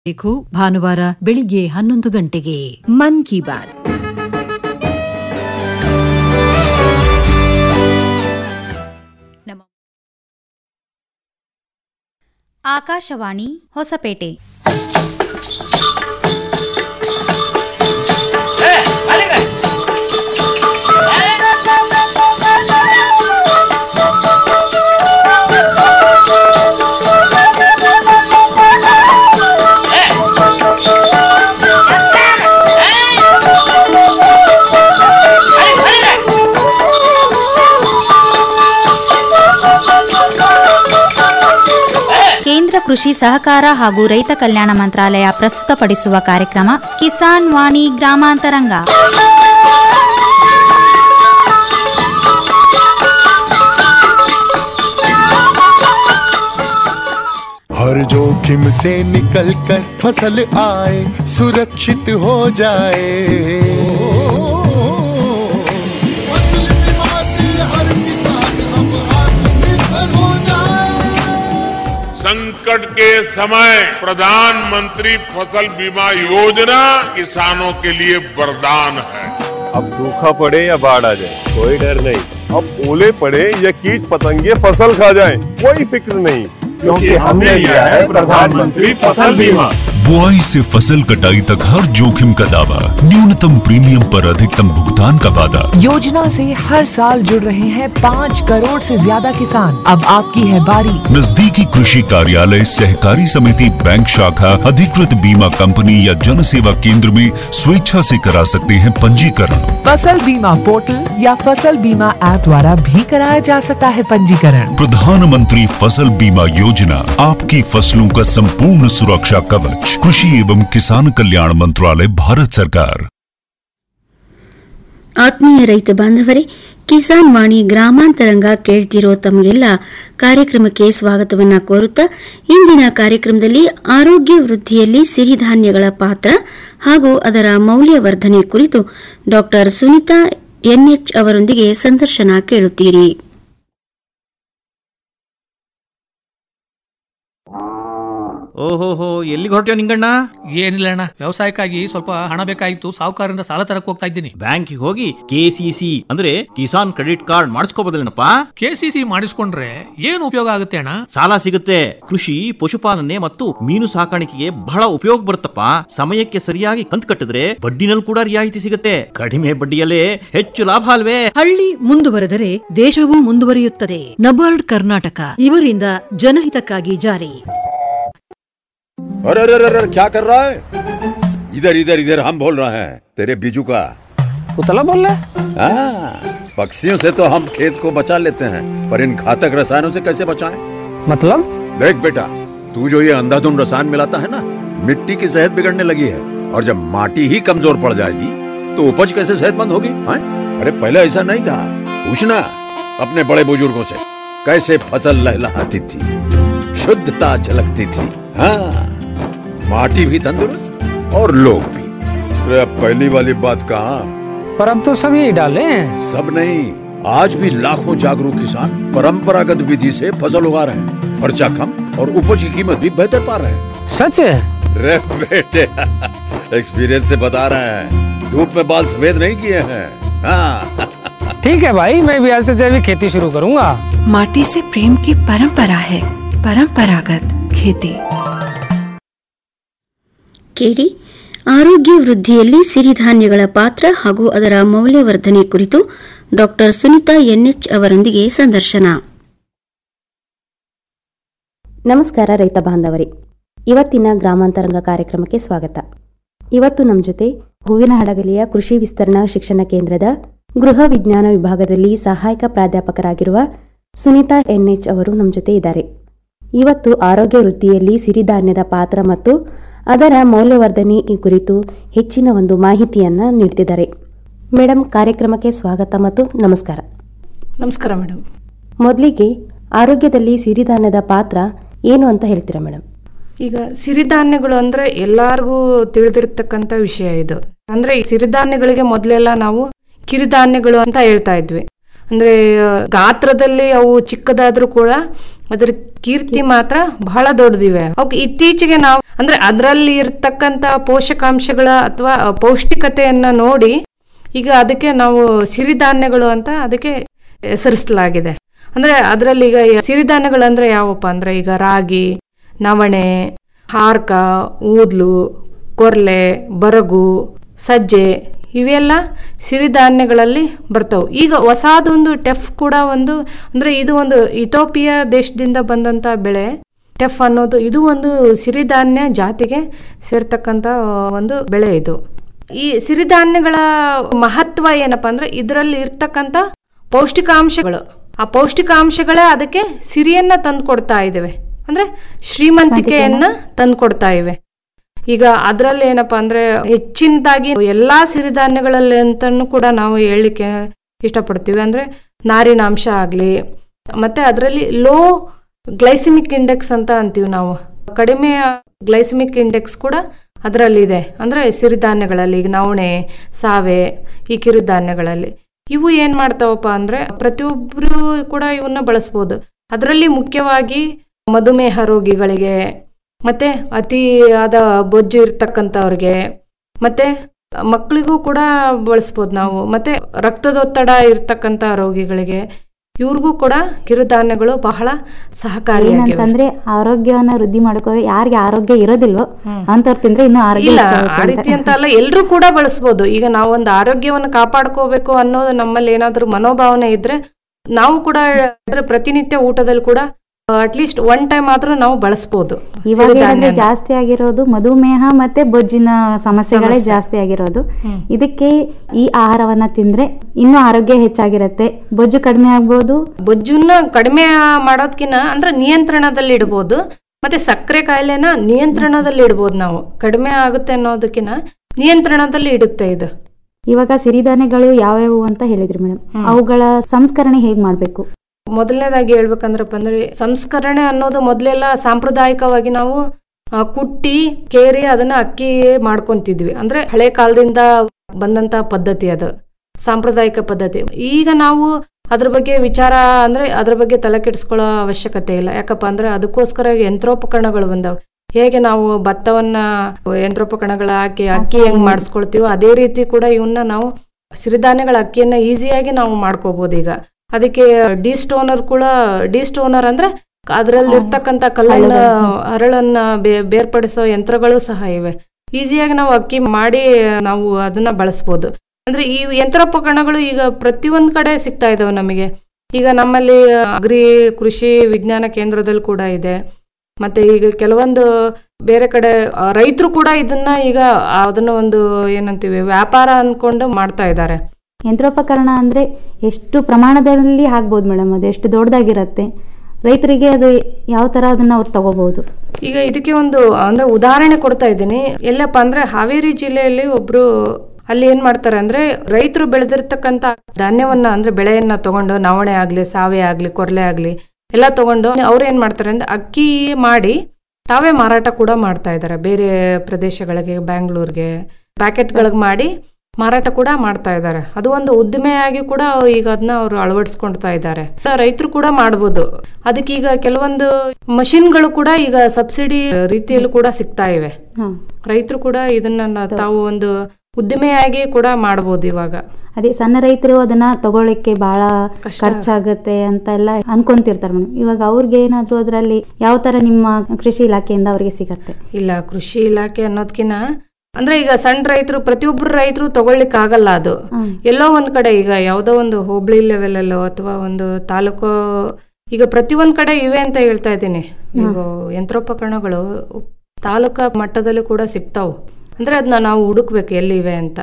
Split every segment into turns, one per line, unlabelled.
ಬೇಕು ಭಾನುವಾರ ಬೆಳಿಗ್ಗೆ ಹನ್ನೊಂದು ಗಂಟೆಗೆ
मन की बात
ಆಕಾಶವಾಣಿ ಹೊಸಪೇಟೆ ಕೇಂದ್ರ ಕೃಷಿ ಸಹಕಾರ ಹಾಗೂ ರೈತ ಕಲ್ಯಾಣ ಮಂತ್ರಾಲಯ ಪ್ರಸ್ತುತಪಡಿಸುವ ಕಾರ್ಯಕ್ರಮ ಕಿಸಾನ್ ವಾಣಿ ಗ್ರಾಮಾಂತರಂಗ
हर जोखिम से निकल कर फसल आए सुरक्षित हो जाए फसल बीमा से हर किसान अब आत्मनिर्भर हो जाए
संकट के समय प्रधानमंत्री फसल बीमा योजना किसानों के लिए वरदान है
अब सूखा पड़े या बाढ़ आ जाए कोई डर नहीं अब ओले पड़े या कीट पतंगे फसल खा जाए कोई फिक्र नहीं क्योंकि हमने लिया है प्रधानमंत्री फसल बीमा
बुआई से फसल कटाई तक हर जोखिम का दावा न्यूनतम प्रीमियम पर अधिकतम भुगतान का वादा
योजना से हर साल जुड़ रहे हैं पाँच करोड़ से ज्यादा किसान अब आपकी है बारी
नजदीकी कृषि कार्यालय सहकारी समिति बैंक शाखा अधिकृत बीमा कंपनी या जन सेवा केंद्र में स्वेच्छा से करा सकते हैं पंजीकरण
फसल बीमा पोर्टल या फसल बीमा ऐप द्वारा भी कराया जा सकता है पंजीकरण
प्रधानमंत्री फसल बीमा योजना आपकी फसलों का संपूर्ण सुरक्षा कवच कृषि एवं किसान कल्याण मंत्रालय भारत सरकार
ಆತ್ಮೀಯ ರೈತ ಬಾಂಧವರೇ ಕಿಸಾನ್ ವಾಣಿ ಗ್ರಾಮಾಂತರಂಗ ಕೇಳ್ತಿರೋ ತಮಗೆಲ್ಲ ಕಾರ್ಯಕ್ರಮಕ್ಕೆ ಸ್ವಾಗತವನ್ನ ಕೋರುತ್ತಾ ಇಂದಿನ ಕಾರ್ಯಕ್ರಮದಲ್ಲಿ ಆರೋಗ್ಯ ವೃದ್ಧಿಯಲ್ಲಿ ಸಿರಿಧಾನ್ಯಗಳ ಪಾತ್ರ ಹಾಗೂ ಅದರ ಮೌಲ್ಯವರ್ಧನೆ ಕುರಿತು ಡಾಕ್ಟರ್ ಸುನಿತಾ ಎನ್ಎಚ್ ಅವರೊಂದಿಗೆ ಸಂದರ್ಶನ ಕೇಳುತ್ತೀರಿ
ಓಹೋಹೋ ಎಲ್ಲಿಗೆ ಹೊರಟ್ಯೋ ನಿಂಗಣ್ಣ
ಏನಿಲ್ಲ ಅಣ್ಣ ವ್ಯವಸಾಯಕ್ಕಾಗಿ ಸ್ವಲ್ಪ ಹಣ ಬೇಕಾಗಿತ್ತು ಸಾಹುಕಾರರಿಂದ ಸಾಲ ತರಕ್ ಹೋಗ್ತಾ ಇದ್ದೀನಿ
ಬ್ಯಾಂಕಿಗೆ ಹೋಗಿ ಕೆಸಿಸಿ ಅಂದ್ರೆ ಕಿಸಾನ್ ಕ್ರೆಡಿಟ್ ಕಾರ್ಡ್ ಮಾಡಿಸ್ಕೋಬೋದಿಲ್ಲನಪ್ಪ
ಕೆಸಿಸಿ ಮಾಡಿಸ್ಕೊಂಡ್ರೆ ಏನು ಉಪಯೋಗ ಆಗುತ್ತೆ ಅಣ್ಣ
ಸಾಲ ಸಿಗುತ್ತೆ ಕೃಷಿ ಪಶುಪಾಲನೆ ಮತ್ತು ಮೀನು ಸಾಕಾಣಿಕೆಗೆ ಬಹಳ ಉಪಯೋಗ ಬರುತ್ತಪ್ಪ ಸಮಯಕ್ಕೆ ಸರಿಯಾಗಿ ಕಂತು ಕಟ್ಟಿದ್ರೆ ಬಡ್ಡಿನಲ್ಲಿ ಕೂಡ ರಿಯಾಯಿತಿ ಸಿಗುತ್ತೆ ಕಡಿಮೆ ಬಡ್ಡಿಯಲ್ಲೇ ಹೆಚ್ಚು ಲಾಭ ಅಲ್ವೇ
ಹಳ್ಳಿ ಮುಂದುವರೆದರೆ ದೇಶವೂ ಮುಂದುವರಿಯುತ್ತದೆ ನಬಾರ್ಡ್ ಕರ್ನಾಟಕ ಇವರಿಂದ ಜನಹಿತಕ್ಕಾಗಿ ಜಾರಿ
अरे अरे अरे अरे क्या कर रहा है इधर इधर इधर हम बोल रहे हैं तेरे बीजू का
उतला बोल रहा
हाँ, पक्षियों से तो हम खेत को बचा लेते हैं पर इन घातक रसायनों से कैसे बचाएं?
मतलब
देख बेटा तू जो ये अंधाधुंध रसायन मिलाता है ना मिट्टी की सेहत बिगड़ने लगी है और जब माटी ही कमजोर पड़ जाएगी तो उपज कैसे सेहतमंद होगी हाँ? अरे पहले ऐसा नहीं था पूछना अपने बड़े बुजुर्गों से कैसे फसल लहलहाती थी शुद्धता झलकती थी हाँ माटी भी तंदुरुस्त और लोग भी अरे अब पहली वाली बात कहाँ
पर अब तो सभी डाले हैं
सब नहीं आज भी लाखों जागरूक किसान परंपरागत विधि से फसल उगा रहे हैं खर्चा कम और उपज की कीमत भी बेहतर पा रहे हैं
सच है
रे बेटे एक्सपीरियंस से बता रहे हैं धूप में बाल सफेद नहीं किए हैं हाँ
ठीक है भाई मैं भी आज से जैविक खेती शुरू करूंगा
माटी से प्रेम की परंपरा है परंपरागत खेती
ಕೇಳಿ ಆರೋಗ್ಯ ವೃದ್ಧಿಯಲ್ಲಿ ಸಿರಿಧಾನ್ಯಗಳ ಪಾತ್ರ ಹಾಗೂ ಅದರ ಮೌಲ್ಯವರ್ಧನೆ ಕುರಿತು ಡಾಕ್ಟರ್ ಸುನಿತಾ ಎನ್ಎಚ್ ಅವರೊಂದಿಗೆ ಸಂದರ್ಶನ
ನಮಸ್ಕಾರ ರೈತ ಬಾಂಧವರೇ ಇವತ್ತಿನ ಗ್ರಾಮಾಂತರಂಗ ಕಾರ್ಯಕ್ರಮಕ್ಕೆ ಸ್ವಾಗತ ಇವತ್ತು ನಮ್ಮ ಜೊತೆ ಹೂವಿನ ಹಡಗಲಿಯ ಕೃಷಿ ವಿಸ್ತರಣಾ ಶಿಕ್ಷಣ ಕೇಂದ್ರದ ಗೃಹ ವಿಜ್ಞಾನ ವಿಭಾಗದಲ್ಲಿ ಸಹಾಯಕ ಪ್ರಾಧ್ಯಾಪಕರಾಗಿರುವ ಸುನೀತಾ ಎನ್ಎಚ್ ಅವರು ನಮ್ಮ ಜೊತೆ ಇದ್ದಾರೆ ಇವತ್ತು ಆರೋಗ್ಯ ವೃದ್ಧಿಯಲ್ಲಿ ಸಿರಿಧಾನ್ಯದ ಪಾತ್ರ ಮತ್ತು ಅದರ ಮೌಲ್ಯವರ್ಧನೆ ಈ ಕುರಿತು ಹೆಚ್ಚಿನ ಒಂದು ಮಾಹಿತಿಯನ್ನ ನೀಡ್ತಿದ್ದಾರೆ ಮೇಡಮ್ ಕಾರ್ಯಕ್ರಮಕ್ಕೆ ಸ್ವಾಗತ ಮತ್ತು ನಮಸ್ಕಾರ
ನಮಸ್ಕಾರ ಮೇಡಮ್
ಮೊದಲಿಗೆ ಆರೋಗ್ಯದಲ್ಲಿ ಸಿರಿಧಾನ್ಯದ ಪಾತ್ರ ಏನು ಅಂತ ಹೇಳ್ತೀರಾ ಮೇಡಮ್
ಈಗ ಸಿರಿಧಾನ್ಯಗಳು ಅಂದ್ರೆ ಎಲ್ಲಾರ್ಗೂ ತಿಳಿದಿರ್ತಕ್ಕಂಥ ವಿಷಯ ಇದು ಅಂದ್ರೆ ಈ ಸಿರಿಧಾನ್ಯಗಳಿಗೆ ಮೊದಲೆಲ್ಲ ನಾವು ಕಿರಿಧಾನ್ಯಗಳು ಅಂತ ಹೇಳ್ತಾ ಇದ್ವಿ ಅಂದ್ರೆ ಆ, ಗಾತ್ರದಲ್ಲಿ ಅವು ಚಿಕ್ಕದಾದ್ರೂ ಕೂಡ ಅದ್ರ ಕೀರ್ತಿ ಮಾತ್ರ ಬಹಳ ದೊಡ್ಡದಿವೆ ಅವಕ್ಕೆ ಇತ್ತೀಚೆಗೆ ನಾವು ಅಂದ್ರೆ ಅದರಲ್ಲಿ ಇರ್ತಕ್ಕಂತ ಪೋಷಕಾಂಶಗಳ ಅಥವಾ ಪೌಷ್ಟಿಕತೆಯನ್ನ ನೋಡಿ ಈಗ ಅದಕ್ಕೆ ನಾವು ಸಿರಿಧಾನ್ಯಗಳು ಅಂತ ಅದಕ್ಕೆ ಹೆಸರಿಸಲಾಗಿದೆ ಅಂದ್ರೆ ಅದರಲ್ಲಿ ಈಗ ಸಿರಿಧಾನ್ಯಗಳು ಅಂದ್ರೆ ಯಾವಪ್ಪ ಅಂದ್ರೆ ಈಗ ರಾಗಿ ನವಣೆ ಹಾರ್ಕ ಊದ್ಲು ಕೊರ್ಲೆ ಬರಗು ಸಜ್ಜೆ ಇವೆಲ್ಲ ಸಿರಿಧಾನ್ಯಗಳಲ್ಲಿ ಬರ್ತವೆ ಈಗ ಹೊಸದೊಂದು ಟೆಫ್ ಕೂಡ ಒಂದು ಅಂದ್ರೆ ಇದು ಒಂದು ಇಥೋಪಿಯಾ ದೇಶದಿಂದ ಬಂದಂತ ಬೆಳೆ ಟೆಫ್ ಅನ್ನೋದು ಇದು ಒಂದು ಸಿರಿಧಾನ್ಯ ಜಾತಿಗೆ ಸೇರ್ತಕ್ಕಂತ ಒಂದು ಬೆಳೆ ಇದು ಈ ಸಿರಿಧಾನ್ಯಗಳ ಮಹತ್ವ ಏನಪ್ಪಾ ಅಂದ್ರೆ ಇದರಲ್ಲಿ ಇರ್ತಕ್ಕಂತ ಪೌಷ್ಟಿಕಾಂಶಗಳು ಆ ಪೌಷ್ಟಿಕಾಂಶಗಳೇ ಅದಕ್ಕೆ ಸಿರಿಯನ್ನ ತಂದು ಕೊಡ್ತಾ ಇದಾವೆ ಅಂದ್ರೆ ಶ್ರೀಮಂತಿಕೆಯನ್ನ ತಂದು ಕೊಡ್ತಾ ಇವೆ ಈಗ ಅದರಲ್ಲಿ ಏನಪ್ಪಾ ಅಂದ್ರೆ ಹೆಚ್ಚಿನದಾಗಿ ಎಲ್ಲಾ ಸಿರಿಧಾನ್ಯಗಳಲ್ಲಿ ಅಂತಾನು ಕೂಡ ನಾವು ಹೇಳಲಿಕ್ಕೆ ಇಷ್ಟಪಡ್ತೀವಿ ಅಂದ್ರೆ ನಾರಿನಾಂಶ ಆಗ್ಲಿ ಮತ್ತೆ ಅದರಲ್ಲಿ ಲೋ ಗ್ಲೈಸಿಮಿಕ್ ಇಂಡೆಕ್ಸ್ ಅಂತ ಅಂತೀವಿ ನಾವು ಕಡಿಮೆ ಗ್ಲೈಸಿಮಿಕ್ ಇಂಡೆಕ್ಸ್ ಕೂಡ ಅದರಲ್ಲಿದೆ ಅಂದ್ರೆ ಸಿರಿಧಾನ್ಯಗಳಲ್ಲಿ ಈಗ ನವಣೆ ಸಾವೆ ಈ ಕಿರುಧಾನ್ಯಗಳಲ್ಲಿ ಇವು ಏನ್ ಮಾಡ್ತಾವಪ್ಪ ಅಂದ್ರೆ ಪ್ರತಿಯೊಬ್ರು ಕೂಡ ಇವನ್ನ ಬಳಸ್ಬೋದು ಅದರಲ್ಲಿ ಮುಖ್ಯವಾಗಿ ಮಧುಮೇಹ ರೋಗಿಗಳಿಗೆ ಮತ್ತೆ ಅತಿಯಾದ ಬೊಜ್ಜು ಇರ್ತಕ್ಕಂಥವ್ರಿಗೆ ಮತ್ತೆ ಮಕ್ಕಳಿಗೂ ಕೂಡ ಬಳಸ್ಬೋದು ನಾವು ಮತ್ತೆ ರಕ್ತದೊತ್ತಡ ಇರ್ತಕ್ಕಂಥ ರೋಗಿಗಳಿಗೆ ಇವ್ರಿಗೂ ಕೂಡ ಕಿರುಧಾನ್ಯಗಳು ಬಹಳ ಸಹಕಾರಿಯಾಗಿವೆ
ಏನಂತಂದ್ರೆ ಆರೋಗ್ಯವನ್ನ ವೃದ್ಧಿ ಮಾಡ್ಕೋ ಯಾರಿಗೆ ಆರೋಗ್ಯ ಇರೋದಿಲ್ವೋ ಅಂತವ್ರು ತಿಂದ್ರೆ ಇನ್ನೂ ಆರೋಗ್ಯ
ಇಲ್ಲ
ಹೆಚ್ಚಾಗುತ್ತೆ
ಆ
ಅಂತ.
ರೀತಿ ಅಂತ ಅಲ್ಲ ಎಲ್ರೂ ಕೂಡ ಬಳಸ್ಬೋದು ಈಗ ನಾವು ಒಂದು ಆರೋಗ್ಯವನ್ನು ಕಾಪಾಡ್ಕೋಬೇಕು ಅನ್ನೋದು ನಮ್ಮಲ್ಲಿ ಏನಾದ್ರೂ ಮನೋಭಾವನೆ ಇದ್ರೆ ನಾವು ಕೂಡ ಅಂದ್ರೆ ಪ್ರತಿನಿತ್ಯ ಊಟದಲ್ಲಿ ಕೂಡ ಅಟ್ಲೀಸ್ಟ್ ಒನ್ ಟೈಮ್ ಆದ್ರೂ ನಾವು ಬಳಸ್ಬೋದು
ಇವಾಗ ಏನಂದ್ರೆ
ಸಿರಿಧಾನ್ಯನ.
ಜಾಸ್ತಿ ಆಗಿರೋದು ಮಧುಮೇಹ ಮತ್ತೆ ಬೊಜ್ಜಿನ ಸಮಸ್ಯೆಗಳೇ
ಸಮಸ್ಯೆ.
ಜಾಸ್ತಿ ಆಗಿರೋದು
ಹ್ಮ್.
ಇದಕ್ಕೆ ಈ ಆಹಾರವನ್ನ ತಿಂದ್ರೆ ಇನ್ನೂ ಆರೋಗ್ಯ ಹೆಚ್ಚಾಗಿರತ್ತೆ ಬೊಜ್ಜು ಕಡಿಮೆ ಆಗ್ಬೋದು
ಬೊಜ್ಜನ್ನ ಕಡಿಮೆ ಮಾಡೋದ್ಕಿನ್ನ ಅಂದ್ರೆ ನಿಯಂತ್ರಣದಲ್ಲಿ ಇಡ್ಬೋದು ಮತ್ತೆ ಸಕ್ಕರೆ ಕಾಯಿಲೆನ ನಿಯಂತ್ರಣದಲ್ಲಿ ಇಡ್ಬೋದು ನಾವು ಕಡಿಮೆ ಆಗುತ್ತೆ ಅನ್ನೋದಕ್ಕಿಂತ ನಿಯಂತ್ರಣದಲ್ಲಿ ಇಡುತ್ತೆ ಇದು
ಇವಾಗ ಸಿರಿಧಾನ್ಯಗಳು ಯಾವ್ಯಾವು ಅಂತ ಹೇಳಿದ್ರಿ ಮೇಡಮ್ ಅವುಗಳ ಸಂಸ್ಕರಣೆ ಹೇಗ್ ಮಾಡ್ಬೇಕು
ಮೊದಲನೇದಾಗಿ ಹೇಳ್ಬೇಕಂದ್ರಪ್ಪ ಅಂದ್ರೆ ಸಂಸ್ಕರಣೆ ಅನ್ನೋದು ಮೊದಲೆಲ್ಲ ಸಾಂಪ್ರದಾಯಿಕವಾಗಿ ನಾವು ಆ, ಕುಟ್ಟಿ ಕೇರಿ ಅದನ್ನ ಅಕ್ಕಿ ಮಾಡ್ಕೊಂತಿದ್ವಿ ಅಂದ್ರೆ ಹಳೆ ಕಾಲದಿಂದ ಬಂದಂತ ಪದ್ಧತಿ ಅದು ಸಾಂಪ್ರದಾಯಿಕ ಪದ್ಧತಿ ಈಗ ನಾವು ಅದ್ರ ಬಗ್ಗೆ ವಿಚಾರ ಅಂದ್ರೆ ಅದ್ರ ಬಗ್ಗೆ ತಲೆ ಕೆಡಿಸ್ಕೊಳ್ಳೋ ಅವಶ್ಯಕತೆ ಇಲ್ಲ ಯಾಕಪ್ಪ ಅಂದ್ರೆ ಅದಕ್ಕೋಸ್ಕರ ಯಂತ್ರೋಪಕರಣಗಳು ಬಂದವು ಹೇಗೆ ನಾವು ಭತ್ತವನ್ನ ಯಂತ್ರೋಪಕರಣಗಳ ಹಾಕಿ ಅಕ್ಕಿ ಹೆಂಗ್ ಮಾಡಿಸ್ಕೊಳ್ತೀವೋ ಅದೇ ರೀತಿ ಕೂಡ ಇವನ್ನ ನಾವು ಸಿರಿಧಾನ್ಯಗಳ ಅಕ್ಕಿಯನ್ನ ಈಸಿಯಾಗಿ ನಾವು ಮಾಡ್ಕೋಬಹುದು ಈಗ ಅದಕ್ಕೆ ಡಿ ಸ್ಟೋನರ್ ಕೂಡ ಡಿ ಸ್ಟೋನರ್ ಅಂದ್ರೆ ಅದರಲ್ಲಿ ಇರ್ತಕ್ಕಂತ ಕಲ್ಲನ್ನ ಹರಳನ್ನ ಬೇ- ಬೇರ್ಪಡಿಸೋ ಯಂತ್ರಗಳು ಸಹ ಇವೆ ಈಸಿಯಾಗಿ ನಾವು ಅಕ್ಕಿ ಮಾಡಿ ನಾವು ಅದನ್ನ ಬಳಸ್ಬೋದು ಅಂದ್ರೆ ಈ ಯಂತ್ರೋಪಕರಣಗಳು ಈಗ ಪ್ರತಿಯೊಂದ್ ಕಡೆ ಸಿಗ್ತಾ ಇದಾವೆ ನಮಗೆ ಈಗ ನಮ್ಮಲ್ಲಿ ಅಗ್ರಿ ಕೃಷಿ ವಿಜ್ಞಾನ ಕೇಂದ್ರದಲ್ಲಿ ಕೂಡ ಇದೆ ಮತ್ತೆ ಈಗ ಕೆಲವೊಂದು ಬೇರೆ ಕಡೆ ರೈತರು ಕೂಡ ಇದನ್ನ ಈಗ ಅದನ್ನ ಒಂದು ಏನಂತೀವಿ ವ್ಯಾಪಾರ ಅನ್ಕೊಂಡು ಮಾಡ್ತಾ ಇದ್ದಾರೆ
ಯಂತ್ರೋಪಕರಣ ಅಂದ್ರೆ ಎಷ್ಟು ಪ್ರಮಾಣದಲ್ಲಿ ಆಗ್ಬೋದು ಮೇಡಮ್ ಅದು ಎಷ್ಟು ದೊಡ್ಡದಾಗಿರತ್ತೆ ರೈತರಿಗೆ ಅದು ಯಾವ ತರ ಅದನ್ನ ಅವ್ರು ತಗೋಬಹುದು
ಈಗ ಇದಕ್ಕೆ ಒಂದು ಅಂದ್ರೆ ಉದಾಹರಣೆ ಕೊಡ್ತಾ ಇದ್ದೀನಿ ಎಲ್ಲಪ್ಪ ಅಂದ್ರೆ ಹಾವೇರಿ ಜಿಲ್ಲೆಯಲ್ಲಿ ಒಬ್ರು ಅಲ್ಲಿ ಏನ್ ಮಾಡ್ತಾರೆ ಅಂದ್ರೆ ರೈತರು ಬೆಳೆದಿರ್ತಕ್ಕಂತ ಧಾನ್ಯವನ್ನ ಅಂದ್ರೆ ಬೆಳೆಯನ್ನ ತಗೊಂಡು ನವಣೆ ಆಗ್ಲಿ ಸಾವೆ ಆಗ್ಲಿ ಕೊರ್ಲೆ ಆಗ್ಲಿ ಎಲ್ಲ ತಗೊಂಡು ಅವ್ರು ಏನ್ ಮಾಡ್ತಾರೆ ಅಂದ್ರೆ ಅಕ್ಕಿ ಮಾಡಿ ತಾವೇ ಮಾರಾಟ ಕೂಡ ಮಾಡ್ತಾ ಇದ್ದಾರೆ ಬೇರೆ ಪ್ರದೇಶಗಳಿಗೆ ಬ್ಯಾಂಗ್ಳೂರ್ಗೆ ಪ್ಯಾಕೆಟ್ಗಳಿಗೆ ಮಾಡಿ ಮಾರಾಟ ಕೂಡ ಮಾಡ್ತಾ ಇದ್ದಾರೆ ಅದು ಒಂದು ಉದ್ದಿಮೆಯಾಗಿ ಕೂಡ ಈಗ ಅದನ್ನ ಅವರು ಅಳವಡಿಸ್ಕೊಳ್ತಾ ಇದ್ದಾರೆ ರೈತರು ಕೂಡ ಮಾಡ್ಬೋದು ಅದಕ್ಕೆ ಈಗ ಕೆಲವೊಂದು ಮಷಿನ್ಗಳು ಕೂಡ ಈಗ ಸಬ್ಸಿಡಿ ರೀತಿಯಲ್ಲಿ ಕೂಡ ಸಿಗ್ತಾ ಇವೆ ರೈತರು ಕೂಡ ಇದನ್ನ ನ- ತಾವು ಒಂದು ಉದ್ದಿಮೆಯಾಗಿ ಕೂಡ ಮಾಡ್ಬೋದು ಇವಾಗ
ಅದೇ ಸಣ್ಣ ರೈತರು ಅದನ್ನ ತಗೊಳ್ಳಿಕ್ಕೆ ಬಹಳ ಖರ್ಚಾಗತ್ತೆ ಅಂತ ಎಲ್ಲ ಅನ್ಕೊಂತಿರ್ತಾರೆ ಮೇಡಮ್ ಇವಾಗ ಅವ್ರಿಗೆ ಏನಾದ್ರು ಅದರಲ್ಲಿ ಯಾವ ತರ ನಿಮ್ಮ ಕೃಷಿ ಇಲಾಖೆಯಿಂದ ಅವರಿಗೆ ಸಿಗತ್ತೆ
ಇಲ್ಲ ಕೃಷಿ ಇಲಾಖೆ ಅನ್ನೋದ್ಕಿನ ಅಂದ್ರೆ ಈಗ ಸಣ್ಣ ರೈತರು ಪ್ರತಿಯೊಬ್ಬರು ರೈತರು ತಗೊಳ್ಲಿಕ್ ಆಗಲ್ಲ ಅದು ಎಲ್ಲೋ ಒಂದ್ ಕಡೆ ಈಗ ಯಾವ್ದೋ ಒಂದು ಹೋಬಳಿ ಲೆವೆಲ್ ಅಲ್ಲೋ ಅಥವಾ ಒಂದು ತಾಲೂಕು ಈಗ ಪ್ರತಿಯೊಂದ್ ಕಡೆ ಇವೆ ಅಂತ ಹೇಳ್ತಾ ಇದ್ದೀನಿ ಈಗ ಯಂತ್ರೋಪಕರಣಗಳು ತಾಲೂಕಾ ಮಟ್ಟದಲ್ಲಿ ಕೂಡ ಸಿಗ್ತಾವು ಅಂದ್ರೆ ಅದನ್ನ ನಾವು ಹುಡುಕ್ಬೇಕು ಎಲ್ಲಿವೆ ಅಂತ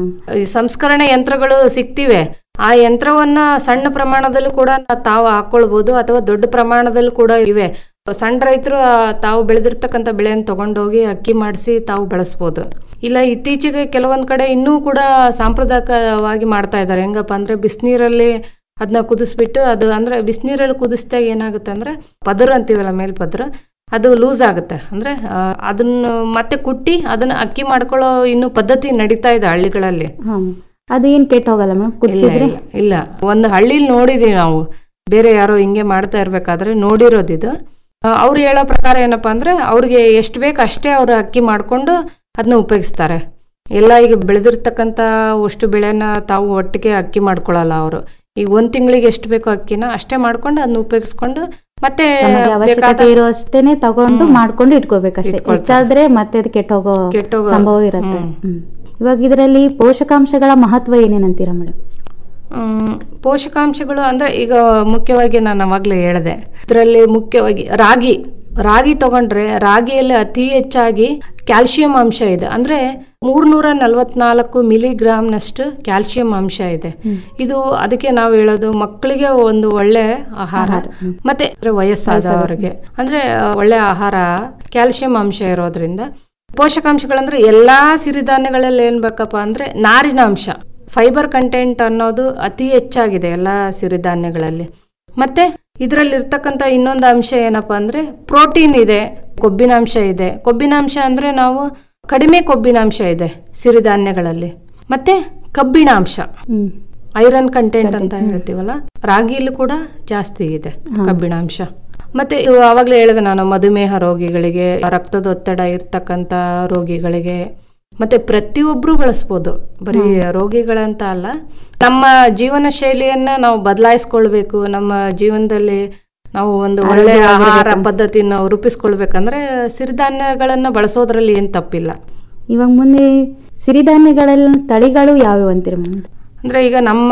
ಈ ಸಂಸ್ಕರಣೆ ಯಂತ್ರಗಳು ಸಿಗ್ತಿವೆ ಆ ಯಂತ್ರವನ್ನ ಸಣ್ಣ ಪ್ರಮಾಣದಲ್ಲೂ ಕೂಡ ನಾ- ತಾವು ಹಾಕೊಳ್ಬಹುದು ಅಥವಾ ದೊಡ್ಡ ಪ್ರಮಾಣದಲ್ಲೂ ಕೂಡ ಇವೆ ಸಣ್ಣ ರೈತರು ತಾವು ಬೆಳೆದಿರ್ತಕ್ಕಂಥ ಬೆಳೆಯನ್ನು ತಗೊಂಡೋಗಿ ಅಕ್ಕಿ ಮಾಡಿಸಿ ತಾವು ಬಳಸ್ಬೋದು ಇಲ್ಲ ಇತ್ತೀಚೆಗೆ ಕೆಲವೊಂದ್ ಕಡೆ ಇನ್ನೂ ಕೂಡ ಸಾಂಪ್ರದಾಯಿಕವಾಗಿ ಮಾಡ್ತಾ ಇದ್ದಾರೆ ಹೆಂಗಪ್ಪ ಅಂದ್ರೆ ಬಿಸಿನೀರಲ್ಲಿ ಅದನ್ನ ಕುದಿಸ್ಬಿಟ್ಟು ಅದು ಅಂದ್ರೆ ಬಿಸಿನೀರಲ್ಲಿ ಕುದಿಸಿದಾಗ ಏನಾಗುತ್ತೆ ಅಂದ್ರೆ ಪದರ ಅಂತೀವಲ್ಲ ಮೇಲ್ಪದ್ರ ಅದು ಲೂಸ್ ಆಗುತ್ತೆ ಅಂದ್ರೆ ಆ, ಅದನ್ನ ಮತ್ತೆ ಕುಟ್ಟಿ ಅದನ್ನ ಅಕ್ಕಿ ಮಾಡ್ಕೊಳ್ಳೋ ಇನ್ನು ಪದ್ಧತಿ ನಡೀತಾ ಇದೆ ಹಳ್ಳಿಗಳಲ್ಲಿ
ಅದು ಏನ್ ಕೆಟ್ಟ ಹೋಗಲ್ಲ ಮೇಡಮ್
ಇಲ್ಲ
ಕುದಿಸಿದ್ರೆ
ಇಲ್ಲ, ಇಲ್ಲ ಒಂದು ಹಳ್ಳಿಲಿ ನೋಡಿದೀವಿ ನಾವು ಬೇರೆ ಯಾರೋ ಹಿಂಗೆ ಮಾಡ್ತಾ ಇರ್ಬೇಕಾದ್ರೆ ನೋಡಿರೋದಿದು ಅವ್ರು ಹೇಳೋ ಪ್ರಕಾರ ಏನಪ್ಪಾ ಅಂದ್ರೆ ಅವ್ರಿಗೆ ಎಷ್ಟು ಬೇಕು ಅಷ್ಟೇ ಅವ್ರು ಅಕ್ಕಿ ಮಾಡ್ಕೊಂಡು ಅದನ್ನ ಉಪಯೋಗಿಸ್ತಾರೆ ಎಲ್ಲ ಈಗ ಬೆಳೆದಿರ್ತಕ್ಕಂಥ ಅಷ್ಟು ಬೆಳೆನ ತಾವು ಒಟ್ಟಿಗೆ ಅಕ್ಕಿ ಮಾಡ್ಕೊಳ್ಳಲ್ಲ ಅವರು ಈಗ ಒಂದ್ ತಿಂಗಳಿಗೆ ಎಷ್ಟು ಬೇಕೋ ಅಕ್ಕಿನ ಅಷ್ಟೇ ಮಾಡ್ಕೊಂಡು ಅದನ್ನ ಉಪಯೋಗಿಸ್ಕೊಂಡು ಮತ್ತೆ
ನಮಗೆ ಅವಶ್ಯಕತೆ
ಬೇಕಾದ-
ಇರೋಷ್ಟೇನೆ ತಗೊಂಡು
ಹ್ಮ್.
ಮಾಡ್ಕೊಂಡು ಇಟ್ಕೋಬೇಕಷ್ಟೇ
ಇಟ್ಕೊಳ್ತಾರೆ.
ಹೆಚ್ಚಾದ್ರೆ ಮತ್ತೆ ಅದು ಕೆಟ್ಟೋಗೋ
ಕೆಟ್ಟೋಗೋ-
ಸಂಭವ ಇರುತ್ತೆ
ಹ್ಮ್.
ಹ್ಮ್. ಇವಾಗ ಇದರಲ್ಲಿ ಪೋಷಕಾಂಶಗಳ ಮಹತ್ವ ಏನೇನಂತೀರಾ ಮೇಡಮ್
ಹ್ಮ್, ಪೋಷಕಾಂಶಗಳು ಅಂದ್ರೆ ಈಗ ಮುಖ್ಯವಾಗಿ ನಾನು ಅವಾಗಲೇ ಹೇಳಿದೆ ಇದರಲ್ಲಿ ಮುಖ್ಯವಾಗಿ ರಾಗಿ ರಾಗಿ ತಗೊಂಡ್ರೆ ರಾಗಿಯಲ್ಲಿ ಅತಿ ಹೆಚ್ಚಾಗಿ ಕ್ಯಾಲ್ಸಿಯಂ ಅಂಶ ಇದೆ ಅಂದ್ರೆ ಮೂರ್ನೂರ ನಲವತ್ನಾಲ್ಕು ಮಿಲಿಗ್ರಾಮ್ನಷ್ಟು ಕ್ಯಾಲ್ಸಿಯಂ ಅಂಶ ಇದೆ ಇದು ಅದಕ್ಕೆ ನಾವು ಹೇಳೋದು ಮಕ್ಕಳಿಗೆ ಒಂದು ಒಳ್ಳೆ ಆಹಾರ ಮತ್ತೆ ವಯಸ್ಸಾದವರಿಗೆ ಅಂದ್ರೆ ಆ, ಒಳ್ಳೆ ಆಹಾರ ಕ್ಯಾಲ್ಸಿಯಂ ಅಂಶ ಇರೋದ್ರಿಂದ ಪೋಷಕಾಂಶಗಳಂದ್ರೆ ಎಲ್ಲಾ ಸಿರಿಧಾನ್ಯಗಳಲ್ಲಿ ಏನ್ ಬೇಕಪ್ಪ ಅಂದ್ರೆ ನಾರಿನ ಅಂಶ ಫೈಬರ್ ಕಂಟೆಂಟ್ ಅನ್ನೋದು ಅತಿ ಹೆಚ್ಚಾಗಿದೆ ಎಲ್ಲ ಸಿರಿಧಾನ್ಯಗಳಲ್ಲಿ ಮತ್ತೆ ಇದರಲ್ಲಿ ಇರ್ತಕ್ಕಂಥ ಇನ್ನೊಂದು ಅಂಶ ಏನಪ್ಪಾ ಅಂದ್ರೆ ಪ್ರೋಟೀನ್ ಇದೆ ಕೊಬ್ಬಿನಾಂಶ ಇದೆ ಕೊಬ್ಬಿನಾಂಶ ಅಂದ್ರೆ ನಾವು ಕಡಿಮೆ ಕೊಬ್ಬಿನಾಂಶ ಇದೆ ಸಿರಿಧಾನ್ಯಗಳಲ್ಲಿ ಮತ್ತೆ ಕಬ್ಬಿಣಾಂಶ ಐರನ್ ಕಂಟೆಂಟ್ ಅಂತ ಹೇಳ್ತೀವಲ್ಲ ರಾಗಿಯಲ್ಲಿ ಕೂಡ ಜಾಸ್ತಿ ಇದೆ ಕಬ್ಬಿಣಾಂಶ ಮತ್ತೆ ಇವು ಆವಾಗಲೇ ಹೇಳಿದೆ ನಾನು ಮಧುಮೇಹ ರೋಗಿಗಳಿಗೆ ರಕ್ತದ ಒತ್ತಡ ಇರ್ತಕ್ಕಂಥ ರೋಗಿಗಳಿಗೆ ಮತ್ತೆ ಪ್ರತಿಯೊಬ್ರು ಬಳಸ್ಬೋದು ಬರೀ ರೋಗಿಗಳಂತ ಅಲ್ಲ ನಮ್ಮ ಜೀವನ ಶೈಲಿಯನ್ನ ನಾವು ಬದಲಾಯಿಸ್ಕೊಳ್ಬೇಕು ನಮ್ಮ ಜೀವನದಲ್ಲಿ ನಾವು ಒಂದು ಒಳ್ಳೆ ಆಹಾರ ಪದ್ಧತಿನ ರೂಪಿಸ್ಕೊಳ್ಬೇಕಂದ್ರೆ ಸಿರಿಧಾನ್ಯಗಳನ್ನ ಬಳಸೋದ್ರಲ್ಲಿ ಏನ್ ತಪ್ಪಿಲ್ಲ
ಇವಾಗ ಮುಂದೆ ಸಿರಿಧಾನ್ಯಗಳಲ್ಲಿ ತಳಿಗಳು ಯಾವ್ಯಾವ ಅಂತೀರ ಮೇಡಮ್
ಅಂದ್ರೆ ಈಗ ನಮ್ಮ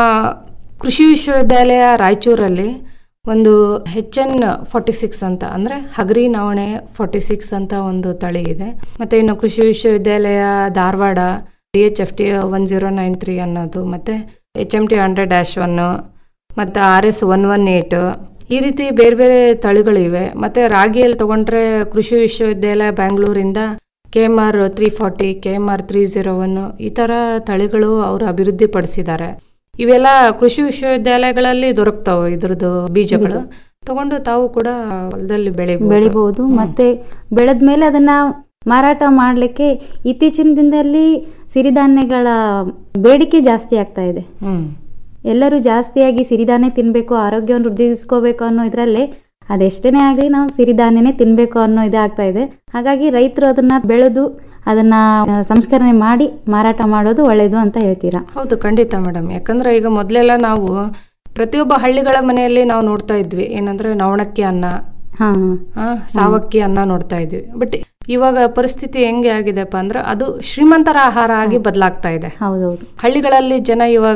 ಕೃಷಿ ವಿಶ್ವವಿದ್ಯಾಲಯ ರಾಯಚೂರಲ್ಲಿ ಒಂದು ಹೆಚ್ ಎನ್ ಫಾರ್ಟಿ ಸಿಕ್ಸ್ ಅಂತ ಅಂದ್ರೆ ಹಗರಿ ನವಣೆ ಫಾರ್ಟಿ ಸಿಕ್ಸ್ ಅಂತ ಒಂದು ತಳಿ ಇದೆ ಮತ್ತೆ ಇನ್ನು ಕೃಷಿ ವಿಶ್ವವಿದ್ಯಾಲಯ Dharwad D H F T one zero nine three ಅನ್ನೋದು ಮತ್ತೆ H M T hundred dash one ಮತ್ತೆ R S one one eight ಈ ರೀತಿ ಬೇರೆ ಬೇರೆ ತಳಿಗಳಿವೆ ಮತ್ತೆ ರಾಗಿಯಲ್ಲಿ ತಗೊಂಡ್ರೆ ಕೃಷಿ ವಿಶ್ವವಿದ್ಯಾಲಯ ಬ್ಯಾಂಗ್ಳೂರಿಂದ K M R three forty K M R three zero one ಈ ಥರ ತಳಿಗಳು ಅವರು ಅಭಿವೃದ್ಧಿ ಪಡಿಸಿದ್ದಾರೆ ಇವೆಲ್ಲ ಕೃಷಿ ವಿಶ್ವವಿದ್ಯಾಲಯಗಳಲ್ಲಿ ದೊರಕ್ತಾವೆ ಇದ್ರದ್ದು ಬೀಜಗಳು ತಗೊಂಡು ತಾವು ಕೂಡ ಹೊಲದಲ್ಲಿ ಬೆಳಿಬಹುದು
ಬೆಳಿಬಹುದು ಮತ್ತೆ ಬೆಳೆದ್ಮೇಲೆ ಅದನ್ನ ಮಾರಾಟ ಮಾಡ್ಲಿಕ್ಕೆ ಇತ್ತೀಚಿನ ದಿನದಲ್ಲಿ ಸಿರಿಧಾನ್ಯಗಳ ಬೇಡಿಕೆ ಜಾಸ್ತಿ ಆಗ್ತಾ ಇದೆ
ಹ್ಮ್
ಎಲ್ಲರೂ ಜಾಸ್ತಿಯಾಗಿ ಸಿರಿಧಾನ್ಯ ತಿನ್ಬೇಕು ಆರೋಗ್ಯವನ್ನು ವೃದ್ಧಿಸ್ಕೋಬೇಕು ಅನ್ನೋ ಇದರಲ್ಲೇ ಅದೆಷ್ಟೇ ಆಗಲಿ ನಾವು ಸಿರಿಧಾನ್ಯನೇ ತಿನ್ಬೇಕು ಅನ್ನೋ ಇದೇ ಆಗ್ತಾ ಇದೆ ಹಾಗಾಗಿ ರೈತರು ಅದನ್ನ ಬೆಳೆದು ಅದನ್ನ ಆ, ಸಂಸ್ಕರಣೆ ಮಾಡಿ ಮಾರಾಟ ಮಾಡೋದು ಒಳ್ಳೇದು ಅಂತ ಹೇಳ್ತೀರಾ
ಹೌದು ಖಂಡಿತ ಮೇಡಮ್ ಯಾಕಂದ್ರೆ ಈಗ ಮೊದಲೆಲ್ಲ ನಾವು ಪ್ರತಿಯೊಬ್ಬ ಹಳ್ಳಿಗಳ ಮನೆಯಲ್ಲಿ ನಾವು ನೋಡ್ತಾ ಇದ್ವಿ ಏನಂದ್ರೆ ನವಣಕ್ಕಿ ಅನ್ನ
ಹಾ
ಆ, ಸಾವಕ್ಕಿ ಅನ್ನ ನೋಡ್ತಾ ಇದ್ವಿ ಬಟ್ ಇವಾಗ ಪರಿಸ್ಥಿತಿ ಹೆಂಗೆ ಆಗಿದೆಪ್ಪ ಅಂದ್ರೆ ಅದು ಶ್ರೀಮಂತರ ಆಹಾರ ಆಗಿ ಬದಲಾಗ್ತಾ ಇದೆ
ಹೌದೌದು
ಹಳ್ಳಿಗಳಲ್ಲಿ ಜನ ಇವಾಗ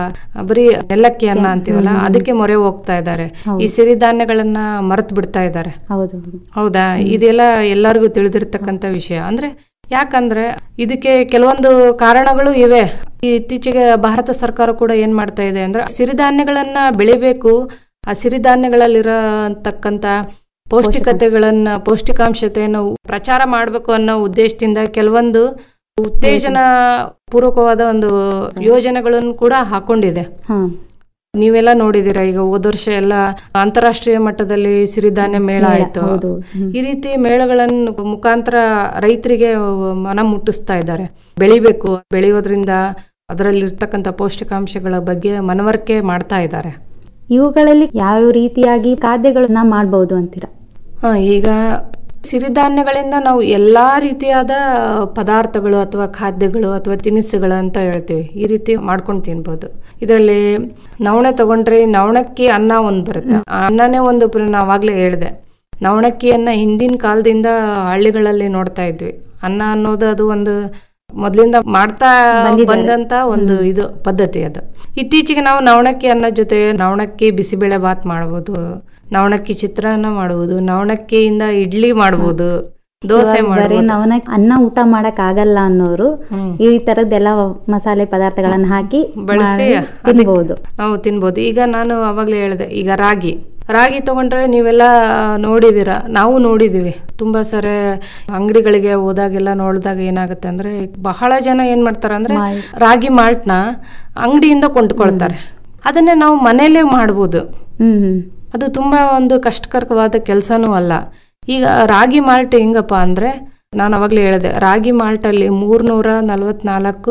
ಬರೀ ನೆಲ್ಲಕ್ಕಿ ಅನ್ನ ಅಂತೀವಲ್ಲ ಅದಕ್ಕೆ ಮೊರೆ ಹೋಗ್ತಾ ಇದ್ದಾರೆ ಈ ಸಿರಿಧಾನ್ಯಗಳನ್ನ ಮರೆತು ಬಿಡ್ತಾ ಇದ್ದಾರೆ
ಹೌದು
ಹೌದಾ ಇದೆಲ್ಲ ಎಲ್ಲರಿಗೂ ತಿಳಿದಿರ್ತಕ್ಕಂಥ ವಿಷಯ ಅಂದ್ರೆ ಯಾಕಂದ್ರೆ ಇದಕ್ಕೆ ಕೆಲವೊಂದು ಕಾರಣಗಳು ಇವೆ ಈ ಇತ್ತೀಚೆಗೆ ಭಾರತ ಸರ್ಕಾರ ಕೂಡ ಏನ್ ಮಾಡ್ತಾ ಇದೆ ಅಂದ್ರೆ ಸಿರಿಧಾನ್ಯಗಳನ್ನ ಬೆಳಿಬೇಕು ಆ ಸಿರಿಧಾನ್ಯಗಳಲ್ಲಿರತಕ್ಕಂತ ಪೌಷ್ಟಿಕತೆಗಳನ್ನ ಪೌಷ್ಟಿಕಾಂಶತೆಯನ್ನು ಪ್ರಚಾರ ಮಾಡಬೇಕು ಅನ್ನೋ ಉದ್ದೇಶದಿಂದ ಕೆಲವೊಂದು ಉತ್ತೇಜನ ಪೂರ್ವಕವಾದ ಒಂದು ಯೋಜನೆಗಳನ್ನು ಕೂಡ ಹಾಕೊಂಡಿದೆ
ಹಾ
ನೀವೆಲ್ಲ ನೋಡಿದೀರಾ ಈಗ ಹೋದ ವರ್ಷ ಎಲ್ಲ ಅಂತಾರಾಷ್ಟ್ರೀಯ ಮಟ್ಟದಲ್ಲಿ ಸಿರಿಧಾನ್ಯ ಮೇಳ
ಮೇಳ,
ಆಯ್ತು
ಹೌದು. ಹ್ಮ್.
ಈ ರೀತಿ ಮೇಳಗಳನ್ನು ಮುಖಾಂತರ ರೈತರಿಗೆ ಮನ ಮುಟ್ಟಿಸ್ತಾ ಇದ್ದಾರೆ ಬೆಳಿಬೇಕು ಬೆಳೆಯೋದ್ರಿಂದ ಅದರಲ್ಲಿ ಇರ್ತಕ್ಕಂಥ ಪೌಷ್ಟಿಕಾಂಶಗಳ ಬಗ್ಗೆ ಮನವರಿಕೆ ಮಾಡ್ತಾ ಇದ್ದಾರೆ
ಇವುಗಳಲ್ಲಿ ಯಾವ ರೀತಿಯಾಗಿ ಖಾದ್ಯಗಳನ್ನ ಮಾಡಬಹುದು ಅಂತೀರಾ
ಹಾ ಈಗ ಸಿರಿಧಾನ್ಯಗಳಿಂದ ನಾವು ಎಲ್ಲಾ ರೀತಿಯಾದ ಪದಾರ್ಥಗಳು ಅಥವಾ ಖಾದ್ಯಗಳು ಅಥವಾ ತಿನಿಸುಗಳು ಅಂತ ಹೇಳ್ತೀವಿ ಈ ರೀತಿ ಮಾಡ್ಕೊಂಡು ತಿನ್ಬೋದು ಇದರಲ್ಲಿ ನವಣೆ ತಗೊಂಡ್ರೆ ನವಣಕ್ಕಿ ಅನ್ನ ಒಂದು ಬರುತ್ತೆ ಆ ಅನ್ನನೇ ಒಂದು ಪ್ರ- ನಾವಾಗ್ಲೇ ಹೇಳಿದೆ ನವಣಕ್ಕಿಯನ್ನ ಹಿಂದಿನ ಕಾಲದಿಂದ ಹಳ್ಳಿಗಳಲ್ಲಿ ನೋಡ್ತಾ ಇದ್ವಿ ಅನ್ನ ಅನ್ನೋದು ಅದು ಒಂದು ಮೊದಲಿಂದ ಮಾಡ್ತಾ ಬಂದಂತ ಒಂದು ಇದು ಪದ್ಧತಿ ಅದು ಇತ್ತೀಚೆಗೆ ನಾವು ನವಣಕ್ಕಿ ಅನ್ನ ಜೊತೆ ನವಣಕ್ಕಿ ಬಿಸಿಬೇಳೆ ಬಾತ್ ಮಾಡಬಹುದು ನವಣಕ್ಕಿ ಚಿತ್ರಾನ್ನ ಮಾಡಬಹುದು ನವಣಕ್ಕಿಯಿಂದ ಇಡ್ಲಿ ಮಾಡಬಹುದು ದೋಸೆ
ಇವಾಗ ಬರೀ
ಮಾಡಬಹುದು
ನವನ ಅನ್ನ ಊಟ ಮಾಡಕ್ ಆಗಲ್ಲ ಅನ್ನೋರು ಈ ತರದ್ದೆಲ್ಲ ಮಸಾಲೆ ಪದಾರ್ಥಗಳನ್ನ ಹಾಕಿ
ಬಳಸಿ
ಮಾಡಿ ತಿನ್ಬಹುದು
ನಾವು ತಿನ್ಬೋದು ಈಗ ನಾನು ಅವಾಗಲೇ ಹೇಳಿದೆ ಈಗ ರಾಗಿ ರಾಗಿ ತಗೊಂಡ್ರೆ ನೀವೆಲ್ಲ ನೋಡಿದೀರ ನಾವು ನೋಡಿದೀವಿ ತುಂಬಾ ಸರಿ ಅಂಗಡಿಗಳಿಗೆ ಹೋದಾಗೆಲ್ಲ ನೋಡಿದಾಗ ಏನಾಗುತ್ತೆ ಅಂದ್ರೆ ಬಹಳ ಜನ ಏನ್ ಮಾಡ್ತಾರೆ ಅಂದ್ರೆ ರಾಗಿ ಮಾಲ್ಟ್ನ ಅಂಗಡಿಯಿಂದ ಕೊಂಡ್ಕೊಳ್ತಾರೆ ಅದನ್ನೇ ನಾವು ಮನೇಲೇ ಮಾಡ್ಬೋದು
ಹ್ಮ್ ಹ್ಮ್
ಅದು ತುಂಬಾ ಒಂದು ಕಷ್ಟಕರವಾದ ಕೆಲಸನೂ ಅಲ್ಲ ಈಗ ರಾಗಿ ಮಾಲ್ಟ್ ಹೆಂಗಪ್ಪ ಅಂದ್ರೆ ನಾನು ಅವಾಗಲೇ ಹೇಳಿದೆ ರಾಗಿ ಮಾಲ್ಟಲ್ಲಿ ಮೂರ್ನೂರ ನಲವತ್ನಾಲ್ಕು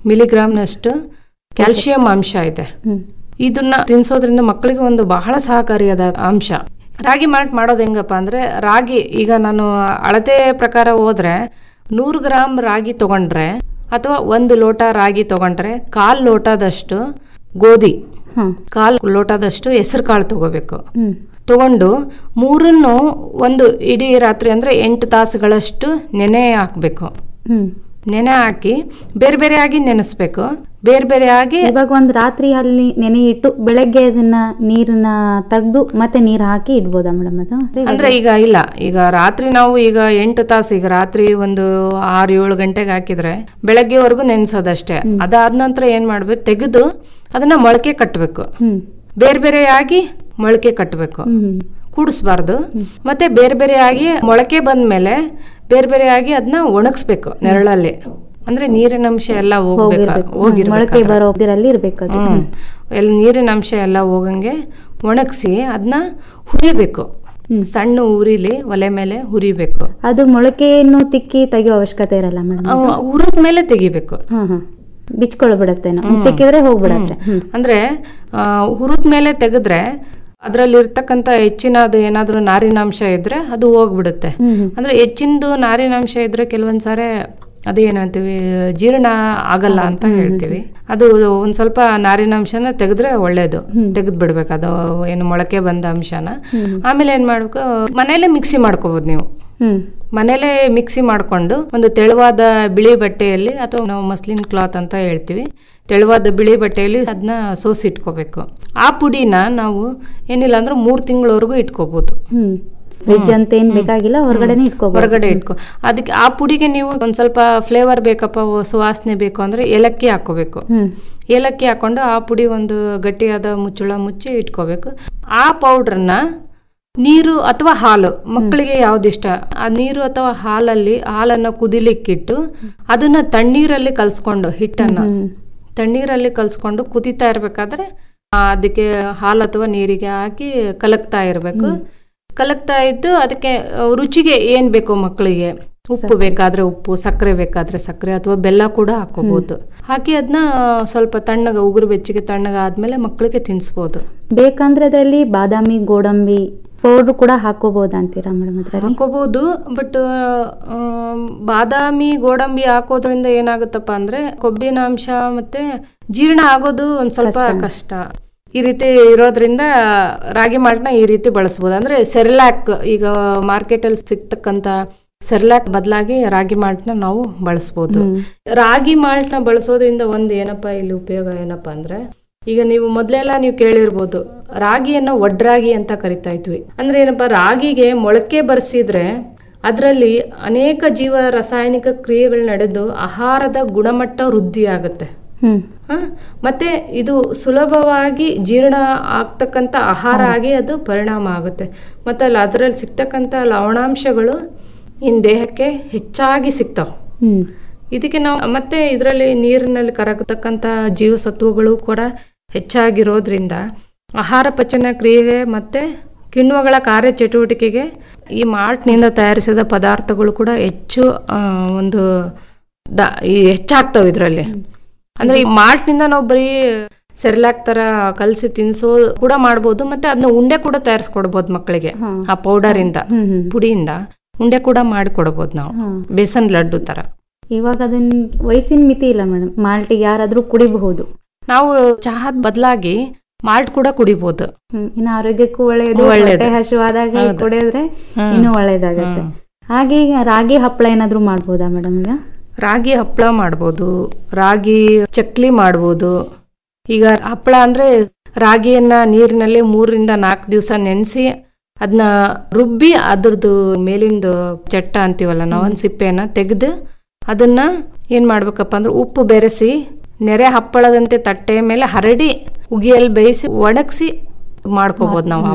ಮಿಲಿಗ್ರಾಮ್ನಷ್ಟು ಕ್ಯಾಲ್ಸಿಯಂ ಅಂಶ ಇದೆ ಇದನ್ನ ತಿನ್ಸೋದ್ರಿಂದ ಮಕ್ಕಳಿಗೆ ಒಂದು ಬಹಳ ಸಹಕಾರಿಯಾದ ಅಂಶ ರಾಗಿ ಮಾಲ್ಟ್ ಮಾಡೋದು ಹೆಂಗಪ್ಪ ಅಂದ್ರೆ ರಾಗಿ ಈಗ ನಾನು ಅಳತೆ ಪ್ರಕಾರ ಹೋದ್ರೆ ನೂರು ಗ್ರಾಮ್ ರಾಗಿ ತಗೊಂಡ್ರೆ ಅಥವಾ ಒಂದು ಲೋಟ ರಾಗಿ ತಗೊಂಡ್ರೆ ಕಾಲ್ ಲೋಟದಷ್ಟು ಗೋಧಿ ಕಾಲ್ ಲೋಟದಷ್ಟು ಹೆಸರು ಕಾಳು ತಗೋಬೇಕು ತಗೊಂಡು ಮೂರನ್ನು ಒಂದು ಇಡೀ ರಾತ್ರಿ ಅಂದ್ರೆ ಎಂಟು ತಾಸುಗಳಷ್ಟು ನೆನೆ ಹಾಕ್ಬೇಕು ನೆನೆ ಹಾಕಿ ಬೇರೆ ಬೇರೆ ಆಗಿ ನೆನೆಸ್ಬೇಕು ಬೇರೆ ಬೇರೆ ಆಗಿ
ಇವಾಗ ಒಂದ್ ರಾತ್ರಿ ಅಲ್ಲಿ ನೆನೆ ಇಟ್ಟು ಬೆಳಗ್ಗೆ ಅದನ್ನ ನೀರನ್ನ ತೆಗ್ದು ಮತ್ತೆ ನೀರ್ ಹಾಕಿ ಇಡ್ಬೋದಾ ಮೇಡಮ್ ಅದು
ಅಂದ್ರೆ ಈಗ ಇಲ್ಲ ಈಗ ರಾತ್ರಿ ನಾವು ಈಗ ಎಂಟು ತಾಸು ಈಗ ರಾತ್ರಿ ಒಂದು ಆರು ಏಳು ಗಂಟೆಗೆ ಹಾಕಿದ್ರೆ ಬೆಳಗ್ಗೆವರೆಗೂ ನೆನ್ಸೋದಷ್ಟೇ ಅದಾದ ನಂತರ ಏನ್ ಮಾಡ್ಬೇಕು ತೆಗೆದು ಅದನ್ನ ಮೊಳಕೆ ಕಟ್ಟಬೇಕು ಬೇರೆ ಬೇರೆ ಆಗಿ ಮೊಳಕೆ ಕಟ್ಟಬೇಕು ಕೂಡಿಸ್ಬಾರ್ದು ಮತ್ತೆ ಬೇರೆ ಬೇರೆ ಆಗಿ ಮೊಳಕೆ ಬಂದ್ಮೇಲೆ ಬೇರೆ ಬೇರೆ ಆಗಿ ಅದನ್ನ ಒಣಗಿಸ್ಬೇಕು ನೆರಳಲ್ಲಿ ಅಂದ್ರೆ ನೀರಿನ ಅಂಶ ಎಲ್ಲ ಹೋಗ್ಬೇಕು
ಮೊಳಕೆ
ಹೋಗಿರ್ಬೇಕು
ಬರೋ ಇದರಲ್ಲಿ ಇರ್ಬೇಕು ಅದು
ಹ್ಮ್ ಎಲ್ಲ ನೀರಿನ ಅಂಶ ಎಲ್ಲ ಹೋಗಂಗೆ ಒಣಗಿಸಿ ಅದನ್ನ ಹುರಿಬೇಕು ಸಣ್ಣ ಉರಿಲಿ ಒಲೆ ಮೇಲೆ ಹುರಿಬೇಕು
ಅದು ಮೊಳಕೆಯನ್ನು ತಿಕ್ಕಿ ತೆಗಿಯೋ ಅವಶ್ಯಕತೆ ಇರಲ್ಲ ಮೇಡಮ್
ಹುರಿದ ಮೇಲೆ ತೆಗಿಬೇಕು
ಹಾ ಹಾ ಬಿಚ್ಕೊಳ್ಬಿಡತ್ತೇನೋ ತಿಕ್ಕಿದ್ರೆ ಹೋಗ್ಬಿಡತ್ತೆ ಹ್ಮ್
ಅಂದ್ರೆ ಹುರಿದ ಮೇಲೆ ತೆಗೆದ್ರೆ ಅದರಲ್ಲಿ ಇರ್ತಕ್ಕಂಥ ಹೆಚ್ಚಿನದು ಏನಾದ್ರೂ ನಾರಿನಾಂಶ ಇದ್ರೆ ಅದು ಹೋಗ್ಬಿಡುತ್ತೆ ಅಂದ್ರೆ ಹೆಚ್ಚಿನದು ನಾರಿನಾಂಶ ಇದ್ರೆ ಕೆಲವೊಂದ್ ಸಾರಿ ಅದೇನಂತೀವಿ ಜೀರ್ಣ ಆಗಲ್ಲ ಅಂತ ಹೇಳ್ತೀವಿ ಅದು ಒಂದ್ ಸ್ವಲ್ಪ ನಾರಿನಾಂಶನ ತೆಗೆದ್ರೆ ಒಳ್ಳೇದು ತೆಗೆದ್ ಬಿಡ್ಬೇಕು ಅದು ಏನು ಮೊಳಕೆ ಬಂದ ಅಂಶನ ಆಮೇಲೆ ಏನ್ ಮಾಡ್ಬೇಕು ಮನೇಲೆ ಮಿಕ್ಸಿ ಮಾಡ್ಕೋಬಹುದು ನೀವು ಮನೇಲೆ ಮಿಕ್ಸಿ ಮಾಡ್ಕೊಂಡು ಒಂದು ತೆಳುವಾದ ಬಿಳಿ ಬಟ್ಟೆಯಲ್ಲಿ ಅಥವಾ ನಾವು ಮಸ್ಲಿನ್ ಕ್ಲಾತ್ ಅಂತ ಹೇಳ್ತೀವಿ ತೆಳುವಾದ ಬಿಳಿ ಬಟ್ಟೆಯಲ್ಲಿ ಅದನ್ನ ಸೋಸಿ ಇಟ್ಕೋಬೇಕು ಆ ಪುಡಿನ ನಾವು ಏನಿಲ್ಲ ಅಂದ್ರೆ ಮೂರ್ ತಿಂಗಳವರೆಗೂ ಇಟ್ಕೋಬಹುದು
ಹ್ಮ್ ಫ್ರಿಜ್ ಅಂತ ಏನ್ ಬೇಕಾಗಿಲ್ಲ ಹೊರಗಡೆನೆ ಇಟ್ಕೋಬಹುದು
ಹೊರಗಡೆ ಇಟ್ಕೊ ಅದಕ್ಕೆ ಆ ಪುಡಿಗೆ ನೀವು ಒಂದ್ ಸ್ವಲ್ಪ ಫ್ಲೇವರ್ ಬೇಕಪ್ಪ ಓ ಸುವಾಸನೆ ಬೇಕು ಅಂದ್ರೆ ಏಲಕ್ಕಿ ಹಾಕೋಬೇಕು
ಹ್ಮ್
ಏಲಕ್ಕಿ ಹಾಕೊಂಡು ಆ ಪುಡಿ ಒಂದು ಗಟ್ಟಿಯಾದ ಮುಚ್ಚಳ ಮುಚ್ಚಿ ಇಟ್ಕೋಬೇಕು ಆ ಪೌಡ್ರನ್ನ ನೀರು ಅಥವಾ ಹಾಲು ಮಕ್ಕಳಿಗೆ ಯಾವ್ದಿಷ್ಟ ಆ ನೀರು ಅಥವಾ ಹಾಲಲ್ಲಿ ಹಾಲನ್ನ ಕುದಿಲಿಕ್ಕಿಟ್ಟು ಅದನ್ನ ತಣ್ಣೀರಲ್ಲಿ ಕಲ್ಸ್ಕೊಂಡು ಹಿಟ್ಟನ್ನ ತಣ್ಣೀರಲ್ಲಿ ಕಲ್ಸ್ಕೊಂಡು ಕುದಿತಾ ಇರ್ಬೇಕಾದ್ರೆ ಆ, ಅದಕ್ಕೆ ಹಾಲು ಅಥವಾ ನೀರಿಗೆ ಹಾಕಿ ಕಲಕ್ತಾ ಇರಬೇಕು ಕಲಕ್ತಾ ಇದ್ದು ಅದಕ್ಕೆ ಆ, ರುಚಿಗೆ ಏನ್ ಬೇಕು ಮಕ್ಕಳಿಗೆ ಉಪ್ಪು ಬೇಕಾದ್ರೆ ಉಪ್ಪು ಸಕ್ಕರೆ ಬೇಕಾದ್ರೆ ಸಕ್ಕರೆ ಅಥವಾ ಬೆಲ್ಲ ಕೂಡ ಹಾಕೋಬಹುದು ಹಾಕಿ ಅದನ್ನ ಸ್ವಲ್ಪ ತಣ್ಣಗ ಉಗುರು ಬೆಚ್ಚಗೆ ತಣ್ಣಗ ಆದ್ಮೇಲೆ ಮಕ್ಕಳಿಗೆ ತಿನ್ಸ್ಬೋದು
ಬೇಕಂದ್ರೆ ಅದರಲ್ಲಿ ಬಾದಾಮಿ ಗೋಡಂಬಿ ಪೌಡ್ರ್ ಕೂಡ ಹಾಕೋಬಹುದು ಅಂತೀರಾ ಮೇಡಮ್ ಅದ್ರಲ್ಲಿ
ಹಾಕೋಬಹುದು ಬಟ್ ಬಾದಾಮಿ ಗೋಡಂಬಿ ಹಾಕೋದ್ರಿಂದ ಏನಾಗುತ್ತಪ್ಪ ಅಂದ್ರೆ ಕೊಬ್ಬಿನ ಅಂಶ ಮತ್ತೆ ಜೀರ್ಣ ಆಗೋದು ಒಂದ್ ಸ್ವಲ್ಪ ಕಷ್ಟ ಈ ರೀತಿ ಇರೋದ್ರಿಂದ ರಾಗಿ ಮಾಲ್ಟ್ನ ಈ ರೀತಿ ಬಳಸ್ಬೋದು ಅಂದ್ರೆ ಸೆರ್ಲಾಕ್ ಈಗ ಮಾರ್ಕೆಟ್ ಅಲ್ಲಿ ಸಿಗ್ತಕ್ಕಂತ ಸೆರ್ಲಾಕ್ ಬದಲಾಗಿ ರಾಗಿ ಮಾಲ್ಟ್ನ ನಾವು ಬಳಸ್ಬೋದು ರಾಗಿ ಮಾಲ್ಟ್ನ ಬಳಸೋದ್ರಿಂದ ಒಂದ್ ಏನಪ್ಪಾ ಇಲ್ಲಿ ಉಪಯೋಗ ಏನಪ್ಪಾ ಅಂದ್ರೆ ಈಗ ನೀವು ಮೊದ್ಲೆಲ್ಲ ನೀವು ಕೇಳಿರ್ಬೋದು ರಾಗಿಯನ್ನ ಒಡ್ರಾಗಿ ಅಂತ ಕರಿತಾ ಇದ್ವಿ ಅಂದ್ರೆ ಏನಪ್ಪಾ ರಾಗಿಗೆ ಮೊಳಕೆ ಬರ್ಸಿದ್ರೆ ಅದರಲ್ಲಿ ಅನೇಕ ಜೀವ ರಾಸಾಯನಿಕ ಕ್ರಿಯೆಗಳು ನಡೆದು ಆಹಾರದ ಗುಣಮಟ್ಟ ವೃದ್ಧಿ ಆಗುತ್ತೆ
ಹ್ಮ್
ಹ? ಮತ್ತೆ ಇದು ಸುಲಭವಾಗಿ ಜೀರ್ಣ ಆಗ್ತಕ್ಕಂಥ ಆಹಾರ ಆಗಿ ಅದು ಪರಿಣಾಮ ಆಗುತ್ತೆ ಮತ್ತೆ ಅಲ್ಲಿ ಅದರಲ್ಲಿ ಸಿಗ್ತಕ್ಕಂಥ ಲವಣಾಂಶಗಳು ಇನ್ ದೇಹಕ್ಕೆ ಹೆಚ್ಚಾಗಿ ಸಿಗ್ತಾವ
ಹ್ಮ್
ಇದಕ್ಕೆ ನಾವು ಮತ್ತೆ ಇದರಲ್ಲಿ ನೀರಿನಲ್ಲಿ ಕರಗತಕ್ಕಂಥ ಜೀವಸತ್ವಗಳು ಕೂಡ ಹೆಚ್ಚಾಗಿರೋದ್ರಿಂದ ಆಹಾರ ಪಚನ ಕ್ರಿಯೆಗೆ ಮತ್ತೆ ಕಿಣ್ವಗಳ ಕಾರ್ಯಚಟುವಟಿಕೆಗೆ ಈ ಮಾಲ್ಟ್ನಿಂದ ತಯಾರಿಸಿದ ಪದಾರ್ಥಗಳು ಕೂಡ ಹೆಚ್ಚು ಆ, ಒಂದು ದ ಈ ಹೆಚ್ಚಾಗ್ತವೆ ಇದರಲ್ಲಿ ಅಂದ್ರೆ ಈ ಮಾಲ್ಟ್ನಿಂದ ನಾವು ಬರೀ ಸೆರ್ಲಾಕ್ ತರ ಕಲಸಿ ತಿನ್ಸೋ ಕೂಡ ಮಾಡ್ಬೋದು ಮತ್ತೆ ಅದನ್ನ ಉಂಡೆ ಕೂಡ ತಯಾರಿಸ್ಕೊಡ್ಬೋದು ಮಕ್ಕಳಿಗೆ ಆ ಪೌಡರ್ ಇಂದ ಪುಡಿಯಿಂದ ಉಂಡೆ ಕೂಡ ಮಾಡಿ ಕೊಡ್ಬೋದು ನಾವು ಬೇಸನ್ ಲಡ್ಡು ತರ
ಇವಾಗ ಅದನ್ನ ವಯಸ್ಸಿನ ಮಿತಿ ಇಲ್ಲ ಮೇಡಮ್ ಮಾಲ್ಟಿಗೆ ಯಾರಾದ್ರೂ ಕುಡಿಬಹುದು
ನಾವು ಚಹಾದ್ ಬದಲಾಗಿ ಮಾಲ್ಟ್ ಕೂಡ ಕುಡಿಬಹುದು
ಹ್ಮ್ ಇನ್ನು ಆರೋಗ್ಯಕ್ಕೂ ಒಳ್ಳೆಯದು
ಒಳ್ಳೇದು.
ಹೊಟ್ಟೆ ಹಸುವಾದಾಗ
ಹೌದು.
ಕುಡಿಯೋದ್ರೆ
ಹ್ಮ್.
ಇನ್ನೂ ಒಳ್ಳೇದಾಗತ್ತೆ ಹಾಗೆ ಈಗ ರಾಗಿ ಹಪ್ಪಳ ಏನಾದ್ರೂ ಮಾಡ್ಬೋದಾ ಮೇಡಮ್ ಈಗ
ರಾಗಿ ಹಪ್ಪಳ ಮಾಡ್ಬೋದು ರಾಗಿ ಚಕ್ಲಿ ಮಾಡ್ಬೋದು ಈಗ ಹಪ್ಪಳ ಅಂದ್ರೆ ರಾಗಿಯನ್ನ ನೀರಿನಲ್ಲಿ ಮೂರರಿಂದ ನಾಲ್ಕು ದಿವಸ ನೆನೆಸಿ ಅದನ್ನ ರುಬ್ಬಿ ಅದ್ರದ್ದು ಮೇಲಿಂದು ಚಟ್ಟ ಅಂತೀವಲ್ಲ ನಾವು ಒಂದು ಸಿಪ್ಪೆನ ತೆಗೆದು ಅದನ್ನ ಏನ್ ಮಾಡ್ಬೇಕಪ್ಪ ಅಂದ್ರೆ ಉಪ್ಪು ಬೆರೆಸಿ ನೆರೆ ಹಪ್ಪಳದಂತೆ ತಟ್ಟೆ ಮೇಲೆ ಹರಡಿ ಉಗಿಯಲ್ಲಿ ಬೇಯಿಸಿ ಒಣಗಿಸಿ ಮಾಡ್ಕೋಬಹುದು ನಾವು